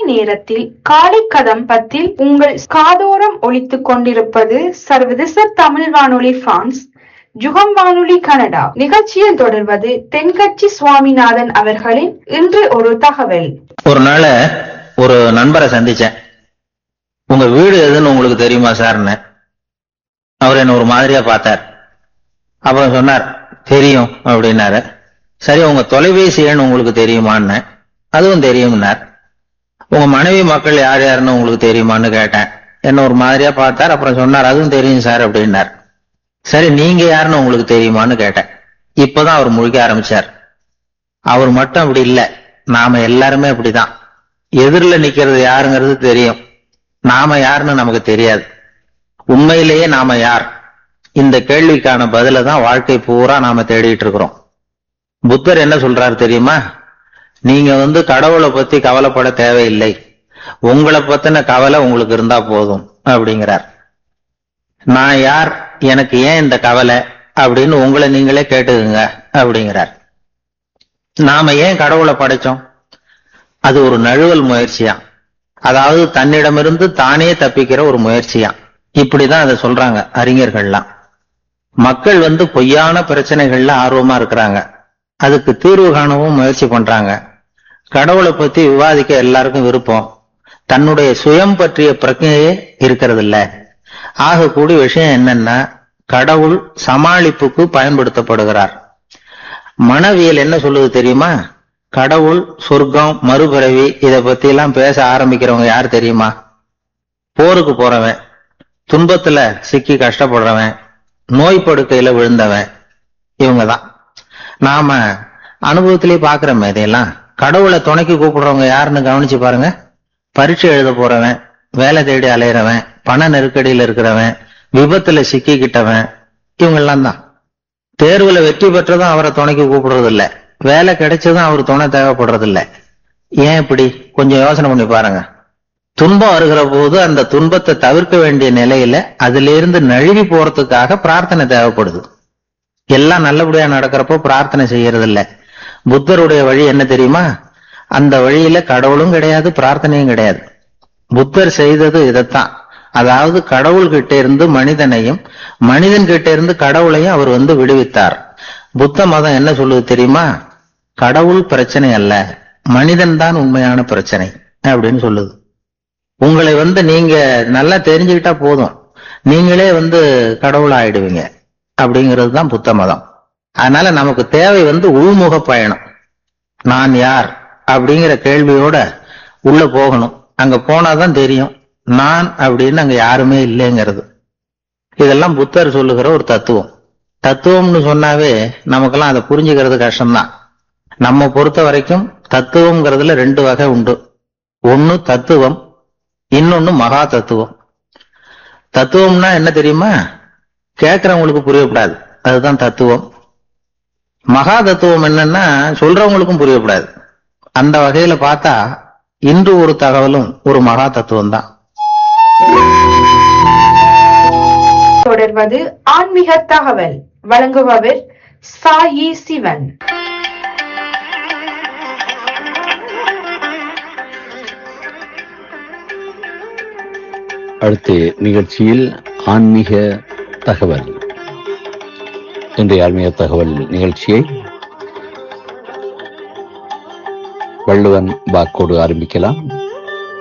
நேரத்தில் காலை கதம்பத்தில் உங்கள் காதோரம் ஒலித்துக் கொண்டிருப்பது சர்வதேச தமிழ் வானொலி பிரான்ஸ் ஜுகம் வானொலி கனடா நிகழ்ச்சியில் தொடர்வது தென்கட்சி சுவாமிநாதன் அவர்களின் இன்று ஒரு தகவல் ஒரு நாள் ஒரு நண்பரை சந்திச்சேன் உங்க வீடு எதுன்னு உங்களுக்கு தெரியுமா சார்னு அவர் என்ன ஒரு மாதிரியா பார்த்தார் அப்புறம் சொன்னார் தெரியும் அப்படின்னாரு சரி உங்க தொலைபேசி எண் உங்களுக்கு தெரியுமான்னு அதுவும் தெரியும்னார் உங்க மனைவி மக்கள் யார் யாருன்னு உங்களுக்கு தெரியுமான்னு கேட்டேன் என்ன ஒரு மாதிரியா பார்த்தார் அப்புறம் சொன்னார் அதுவும் தெரியும் சார் அப்படின்னார் சரி நீங்க யாருன்னு உங்களுக்கு தெரியுமான்னு கேட்டேன் இப்பதான் அவர் முழிக்க ஆரம்பிச்சார் அவர் மட்டும் அப்படி இல்ல நாம எல்லாருமே அப்படிதான் எதிரில் நிக்கிறது யாருங்கிறது தெரியும் நாம யாருன்னு நமக்கு தெரியாது உண்மையிலேயே நாம யார் இந்த கேள்விக்கான பதில தான் வாழ்க்கை பூரா நாம தேடிட்டு இருக்கிறோம் புத்தர் என்ன சொல்றாரு தெரியுமா நீங்க வந்து கடவுளை பத்தி கவலைப்பட தேவையில்லை உங்களை பத்தின கவலை உங்களுக்கு இருந்தா போதும் அப்படிங்கிறார் நான் யார் எனக்கு ஏன் இந்த கவலை அப்படின்னு உங்களை நீங்களே கேட்டுக்குங்க அப்படிங்கிறார் நாம ஏன் கடவுளை படைச்சோம் அது ஒரு நழுவல் முயற்சியா அதாவது தன்னிடமிருந்து தானே தப்பிக்கிற ஒரு முயற்சியா இப்படிதான் அதை சொல்றாங்க அறிஞர்கள்லாம் மக்கள் வந்து பொய்யான பிரச்சனைகள்ல ஆர்வமா இருக்கிறாங்க அதுக்கு தீர்வு காணவும் முயற்சி பண்றாங்க கடவுளை பத்தி விவாதிக்க எல்லாருக்கும் விருப்பம் தன்னுடைய சுயம் பற்றிய பிரச்சனையே இருக்கிறது இல்ல ஆகக்கூடிய விஷயம் என்னன்னா கடவுள் சமாளிப்புக்கு பயன்படுத்தப்படுகிறார் மனவியல் என்ன சொல்லுது தெரியுமா கடவுள் சொர்க்கம் மறுபிறவி இத பத்தி எல்லாம் பேச ஆரம்பிக்கிறவங்க யார் தெரியுமா போருக்கு போறவன் துன்பத்துல சிக்கி கஷ்டப்படுறவன் நோய் படுக்கையில விழுந்தவன் இவங்க தான் நாம அனுபவத்திலேயே பாக்குறோமே இதையெல்லாம் கடவுளை துணைக்கு கூப்பிடுறவங்க யாருன்னு கவனிச்சு பாருங்க பரீட்சை எழுத போறவன் வேலை தேடி அலையிறவன் பண நெருக்கடியில இருக்கிறவன் விபத்துல சிக்கிக்கிட்டவன் இவங்கெல்லாம் தான் தேர்வுல வெற்றி பெற்றதும் அவரை துணைக்கு கூப்பிடுறது இல்ல வேலை கிடைச்சதும் அவர் துணை தேவைப்படுறது இல்ல ஏன் இப்படி கொஞ்சம் யோசனை பண்ணி பாருங்க துன்பம் வருகிற போது அந்த துன்பத்தை தவிர்க்க வேண்டிய நிலையில அதுல இருந்து நழுவி போறதுக்காக பிரார்த்தனை தேவைப்படுது எல்லாம் நல்லபடியா நடக்கிறப்போ பிரார்த்தனை செய்யறது இல்ல புத்தருடைய வழி என்ன தெரியுமா அந்த வழியில கடவுளும் கிடையாது பிரார்த்தனையும் கிடையாது புத்தர் செய்தது இதைத்தான் அதாவது கடவுள் கிட்ட இருந்து மனிதனையும் மனிதன் கிட்ட இருந்து கடவுளையும் அவர் வந்து விடுவித்தார் புத்த மதம் என்ன சொல்லுது தெரியுமா கடவுள் பிரச்சனை அல்ல மனிதன் தான் உண்மையான பிரச்சனை அப்படின்னு சொல்லுது உங்களை வந்து நீங்க நல்லா தெரிஞ்சுக்கிட்டா போதும் நீங்களே வந்து கடவுள் ஆயிடுவீங்க அப்படிங்கிறது தான் புத்த மதம் அதனால நமக்கு தேவை வந்து உள்முக பயணம் நான் யார் அப்படிங்கிற கேள்வியோட உள்ள போகணும் அங்க போனாதான் தெரியும் நான் அப்படின்னு அங்க யாருமே இல்லைங்கிறது இதெல்லாம் புத்தர் சொல்லுகிற ஒரு தத்துவம் தத்துவம்னு சொன்னாவே நமக்கெல்லாம் அதை புரிஞ்சுக்கிறது கஷ்டம்தான் நம்ம பொறுத்த வரைக்கும் தத்துவம்ங்கிறதுல ரெண்டு வகை உண்டு ஒன்னு தத்துவம் இன்னொன்னு மகா தத்துவம் தத்துவம்னா என்ன தெரியுமா கேட்கறவங்களுக்கு புரியப்படாது அதுதான் தத்துவம் மகா தத்துவம் என்னன்னா சொல்றவங்களுக்கும் புரியப்படாது அந்த வகையில பார்த்தா இன்று ஒரு தகவலும் ஒரு மகா தத்துவம் தான் தொடர்வது ஆன்மீக தகவல் வழங்குபவர் சாயி சிவன் அடுத்து நிகழ்ச்சியில் ஆன்மீக தகவல் இன்றைய ஆன்மீக தகவல் நிகழ்ச்சியை வள்ளுவன் வாக்கோடு ஆரம்பிக்கலாம்